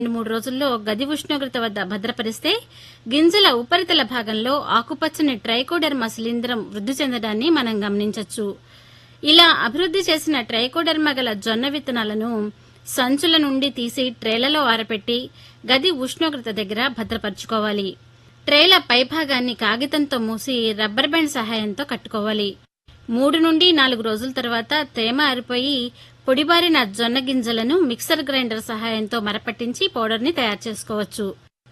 రెండు మూడు రోజుల్లో గది ఉష్ణోగ్రత వద్ద భద్రపరిస్తే గింజల ఉపరితల భాగంలో ఆకుపచ్చని ట్రైకోడెర్మా శిలీంధ్రం వృద్ధి చెందడాన్ని మనం గమనించవచ్చు ఇలా అభివృద్ధి చేసిన ట్రైకోడెర్మా గల జొన్న విత్తనాలను సంచుల నుండి తీసి ట్రేలలో ఆరపెట్టి గది ఉష్ణోగ్రత దగ్గర భద్రపరచుకోవాలి ట్రేల పైభాగాన్ని కాగితంతో మూసి రబ్బర్ బ్యాండ్ సహాయంతో కట్టుకోవాలి మూడు నుండి నాలుగు రోజుల తర్వాత తేమ ఆరిపోయి పొడిబారిన జొన్న గింజలను మిక్సర్ గ్రైండర్ సహాయంతో మరపట్టించి పౌడర్ని తయారు చేసుకోవచ్చు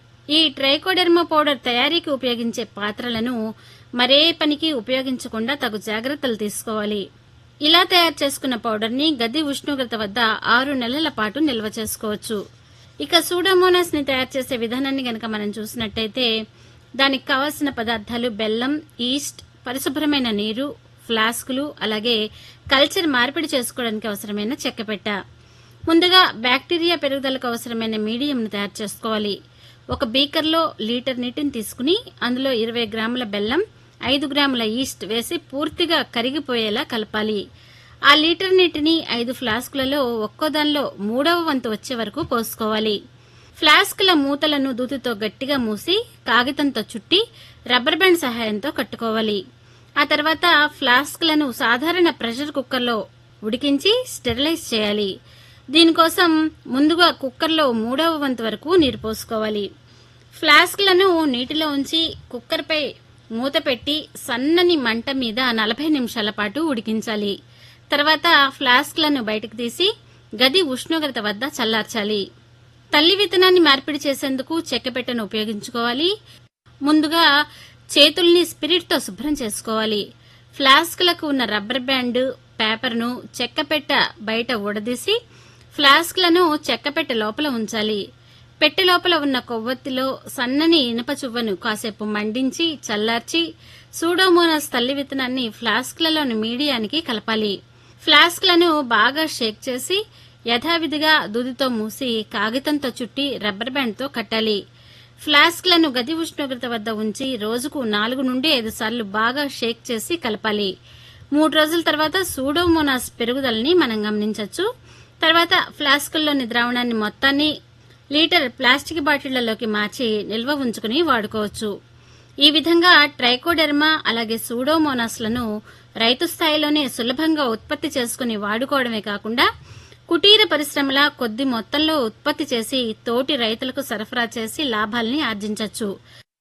ఈ ట్రైకోడెర్మా పౌడర్ తయారీకి ఉపయోగించే పాత్రలను మరే పనికి ఉపయోగించకుండా తగు జాగ్రత్తలు తీసుకోవాలి ఇలా తయారు చేసుకున్న పౌడర్ని గది ఉష్ణోగ్రత వద్ద ఆరు నెలల పాటు నిల్వ చేసుకోవచ్చు ఇక సూడోమోనాస్ ని తయారు చేసే విధానాన్ని గనక మనం చూసినట్టయితే దానికి కావలసిన పదార్థాలు బెల్లం ఈస్ట్ పరిశుభ్రమైన నీరు ఫ్లాస్కులు అలాగే కల్చర్ మార్పిడి చేసుకోవడానికి అవసరమైన చెక్కపెట్ట ముందుగా బ్యాక్టీరియా పెరుగుదలకు అవసరమైన మీడియంను తయారు చేసుకోవాలి ఒక బీకర్లో లీటర్ నీటిని తీసుకుని అందులో ఇరవై గ్రాముల బెల్లం ఐదు గ్రాముల ఈస్ట్ వేసి పూర్తిగా కరిగిపోయేలా కలపాలి ఆ లీటర్ నీటిని ఐదు ఫ్లాస్కులలో ఒక్కో దానిలో మూడవ వంతు వచ్చే వరకు పోసుకోవాలి ఫ్లాస్కుల మూతలను దూతితో గట్టిగా మూసి కాగితంతో చుట్టి రబ్బర్ బ్యాండ్ సహాయంతో కట్టుకోవాలి ఆ తర్వాత ఫ్లాస్క్లను సాధారణ ప్రెషర్ కుక్కర్లో ఉడికించి స్టెరిలైజ్ చేయాలి దీనికోసం ముందుగా కుక్కర్లో మూడవ వంతు వరకు నీరు పోసుకోవాలి ఫ్లాస్క్లను నీటిలో ఉంచి కుక్కర్పై మూత పెట్టి సన్నని మంట మీద నలభై నిమిషాల పాటు ఉడికించాలి తర్వాత ఫ్లాస్క్లను బయటకు తీసి గది ఉష్ణోగ్రత వద్ద చల్లార్చాలి తల్లి విత్తనాన్ని మార్పిడి చేసేందుకు చెక్కపెట్టను ఉపయోగించుకోవాలి ముందుగా చేతుల్ని స్పిరిట్తో శుభ్రం చేసుకోవాలి ఫ్లాస్క్లకు ఉన్న రబ్బర్ బ్యాండ్ పేపర్ను చెక్కపెట్ట బయట ఊడదీసి ఫ్లాస్క్లను చెక్కపెట్ట లోపల ఉంచాలి పెట్టె లోపల ఉన్న కొవ్వొత్తిలో సన్నని ఇనుప చువ్వను కాసేపు మండించి చల్లార్చి సూడోమోనాస్ తల్లి విత్తనాన్ని ఫ్లాస్క్లలోని మీడియానికి కలపాలి ఫ్లాస్క్లను బాగా షేక్ చేసి యథావిధిగా దూదితో మూసి కాగితంతో చుట్టి రబ్బర్ బ్యాండ్తో కట్టాలి ఫ్లాస్క్లను గది ఉష్ణోగ్రత వద్ద ఉంచి రోజుకు నాలుగు నుండి ఐదు సార్లు బాగా షేక్ చేసి కలపాలి మూడు రోజుల తర్వాత సూడోమోనాస్ పెరుగుదలని మనం గమనించవచ్చు తర్వాత ఫ్లాస్కుల్లోని ద్రావణాన్ని మొత్తాన్ని లీటర్ ప్లాస్టిక్ బాటిళ్లలోకి మార్చి నిల్వ ఉంచుకుని వాడుకోవచ్చు ఈ విధంగా ట్రైకోడెర్మా అలాగే సూడోమోనాస్లను రైతు స్థాయిలోనే సులభంగా ఉత్పత్తి చేసుకుని వాడుకోవడమే కాకుండా కుటీర పరిశ్రమల కొద్ది మొత్తంలో ఉత్పత్తి చేసి తోటి రైతులకు సరఫరా చేసి లాభాల్ని ఆర్జించవచ్చు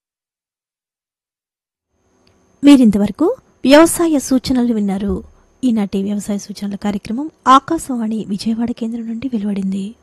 మీరింతవరకు వ్యవసాయ సూచనలు విన్నారు ఈనాటి వ్యవసాయ సూచనల కార్యక్రమం ఆకాశవాణి విజయవాడ కేంద్రం నుండి వెలువడింది